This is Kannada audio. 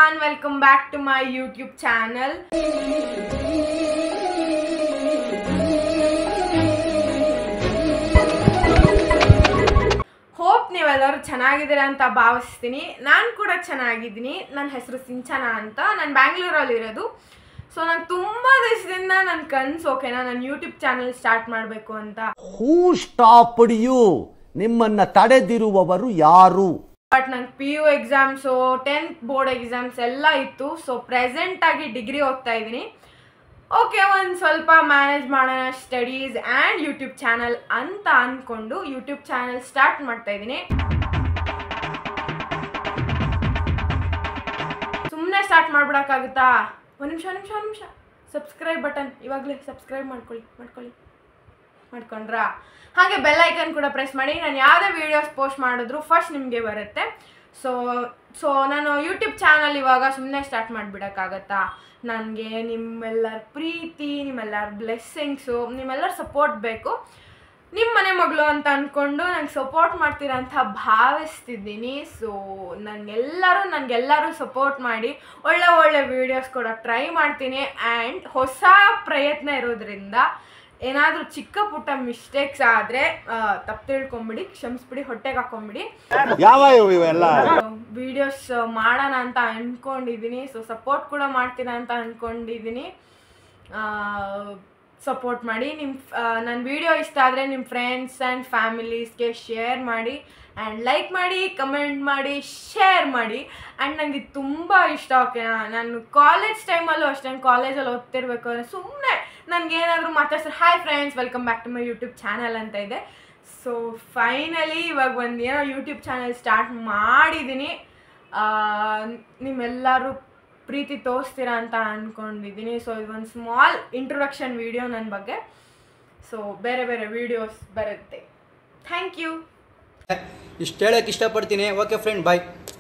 everyone, welcome back to my YouTube channel. Hope ನೀವೆಲ್ಲರೂ ಚೆನ್ನಾಗಿದ್ದೀರಾ ಅಂತ ಭಾವಿಸ್ತೀನಿ ನಾನು ಕೂಡ ಚೆನ್ನಾಗಿದ್ದೀನಿ ನನ್ನ ಹೆಸರು ಸಿಂಚನ ಅಂತ ನಾನು ಬ್ಯಾಂಗ್ಳೂರಲ್ಲಿ ಇರೋದು ಸೊ ನಂಗೆ ತುಂಬ ದಿವಸದಿಂದ ನನ್ನ ಕನಸು ಓಕೆನಾ ನಾನು ಯೂಟ್ಯೂಬ್ ಚಾನಲ್ ಸ್ಟಾರ್ಟ್ ಮಾಡಬೇಕು ಅಂತ ಹೂ ಸ್ಟಾಪ್ಡ್ ಯು ನಿಮ್ಮನ್ನ ತಡೆದಿರುವವರು ಯಾರು ಬಟ್ ನಂಗೆ P U exams tenth board exams ಎಲ್ಲ ಇತ್ತು ಸೊ ಪ್ರೆಸೆಂಟ್ ಆಗಿ ಡಿಗ್ರಿ ಓದ್ತಾ ಇದ್ದೀನಿ ಓಕೆ ಒಂದು ಸ್ವಲ್ಪ ಮ್ಯಾನೇಜ್ ಮಾಡೋಣ ಸ್ಟಡೀಸ್ ಆ್ಯಂಡ್ ಯೂಟ್ಯೂಬ್ ಚಾನಲ್ ಅಂತ ಅಂದ್ಕೊಂಡು ಯೂಟ್ಯೂಬ್ ಚಾನಲ್ ಸ್ಟಾರ್ಟ್ ಮಾಡ್ತಾ ಇದ್ದೀನಿ ಸುಮ್ಮನೆ ಸ್ಟಾರ್ಟ್ ಮಾಡ್ಬಿಡೋಕ್ಕಾಗುತ್ತಾ ಒಂದು ನಿಮಿಷ ನಿಮಿಷ ನಿಮಿಷ ಸಬ್ಸ್ಕ್ರೈಬ್ ಬಟನ್ ಇವಾಗಲೇ ಸಬ್ಸ್ಕ್ರೈಬ್ ಮಾಡ್ಕೊಳ್ಳಿ ಮಾಡ್ಕೊಳ್ಳಿ ಮಾಡ್ಕೊಂಡ್ರಾ ಹಾಗೆ ಬೆಲ್ ಐಕನ್ ಕೂಡ ಪ್ರೆಸ್ ಮಾಡಿ ನಾನು ಯಾವುದೇ ವೀಡಿಯೋಸ್ ಪೋಸ್ಟ್ ಮಾಡಿದ್ರು ಫಸ್ಟ್ ನಿಮಗೆ ಬರುತ್ತೆ ಸೊ ಸೊ ನಾನು ಯೂಟ್ಯೂಬ್ ಚಾನಲ್ ಇವಾಗ ಸುಮ್ಮನೆ ಸ್ಟಾರ್ಟ್ ಮಾಡಿಬಿಡೋಕ್ಕಾಗತ್ತಾ ನನಗೆ ನಿಮ್ಮೆಲ್ಲರ ಪ್ರೀತಿ ನಿಮ್ಮೆಲ್ಲರ ಬ್ಲೆಸ್ಸಿಂಗ್ಸು ನಿಮ್ಮೆಲ್ಲರ ಸಪೋರ್ಟ್ ಬೇಕು ನಿಮ್ಮ ಮನೆ ಮಗಳು ಅಂತ ಅಂದ್ಕೊಂಡು ನಂಗೆ ಸಪೋರ್ಟ್ ಮಾಡ್ತೀರಾ ಅಂತ ಭಾವಿಸ್ತಿದ್ದೀನಿ ಸೊ ನನಗೆಲ್ಲರೂ ನನಗೆಲ್ಲರೂ ಸಪೋರ್ಟ್ ಮಾಡಿ ಒಳ್ಳೆ ಒಳ್ಳೆ ವೀಡಿಯೋಸ್ ಕೂಡ ಟ್ರೈ ಮಾಡ್ತೀನಿ ಆ್ಯಂಡ್ ಹೊಸ ಪ್ರಯತ್ನ ಇರೋದ್ರಿಂದ ಏನಾದರೂ ಚಿಕ್ಕ ಪುಟ್ಟ ಮಿಸ್ಟೇಕ್ಸ್ ಆದರೆ ತಪ್ಪು ತಿಳ್ಕೊಂಬಿಡಿ ಕ್ಷಮಿಸ್ಬಿಡಿ ಹೊಟ್ಟೆಗೆ ಹಾಕೊಂಬಿಡಿ ಯಾವ ಇವೆಲ್ಲ ವಿಡಿಯೋಸ್ ಮಾಡೋಣ ಅಂತ ಅಂದ್ಕೊಂಡಿದ್ದೀನಿ ಸೊ ಸಪೋರ್ಟ್ ಕೂಡ ಮಾಡ್ತೀರಾ ಅಂತ ಅಂದ್ಕೊಂಡಿದ್ದೀನಿ ಸಪೋರ್ಟ್ ಮಾಡಿ ನಿಮ್ಮ ನನ್ನ ವಿಡಿಯೋ ಇಷ್ಟ ಆದರೆ ನಿಮ್ಮ ಫ್ರೆಂಡ್ಸ್ ಆ್ಯಂಡ್ ಫ್ಯಾಮಿಲೀಸ್ಗೆ ಶೇರ್ ಮಾಡಿ ಆ್ಯಂಡ್ ಲೈಕ್ ಮಾಡಿ ಕಮೆಂಟ್ ಮಾಡಿ ಶೇರ್ ಮಾಡಿ ಆ್ಯಂಡ್ ನನಗೆ ತುಂಬ ಇಷ್ಟ ಓಕೆನಾ ನಾನು ಕಾಲೇಜ್ ಟೈಮಲ್ಲೂ ಅಷ್ಟೇ ಕಾಲೇಜಲ್ಲಿ ಓದ್ತಿರ್ಬೇಕು ಅಂದರೆ ಸುಮ್ಮನೆ ನನಗೇನಾದರೂ ಮಾತಾಡ್ತಾರೆ hi friends welcome back to my YouTube channel ಅಂತ ಇದೆ ಸೊ ಫೈನಲಿ ಇವಾಗ ಒಂದು ಏನೋ ಯೂಟ್ಯೂಬ್ ಚಾನಲ್ ಸ್ಟಾರ್ಟ್ ಮಾಡಿದ್ದೀನಿ ಆ, ನಿಮ್ಮೆಲ್ಲರೂ ಪ್ರೀತಿ ತೋರಿಸ್ತೀರಾ ಅಂತ ಅಂದ್ಕೊಂಡಿದ್ದೀನಿ ಸೊ ಇದೊಂದು ಸ್ಮಾಲ್ ಇಂಟ್ರೊಡಕ್ಷನ್ ವಿಡಿಯೋ ನನ್ನ ಬಗ್ಗೆ ಸೊ ಬೇರೆ ಬೇರೆ ವಿಡಿಯೋಸ್ ಬರುತ್ತೆ ಥ್ಯಾಂಕ್ ಯು ಇಷ್ಟು ಹೇಳಕ್ಕೆ ಇಷ್ಟಪಡ್ತೀನಿ ಓಕೆ ಫ್ರೆಂಡ್ ಬಾಯ್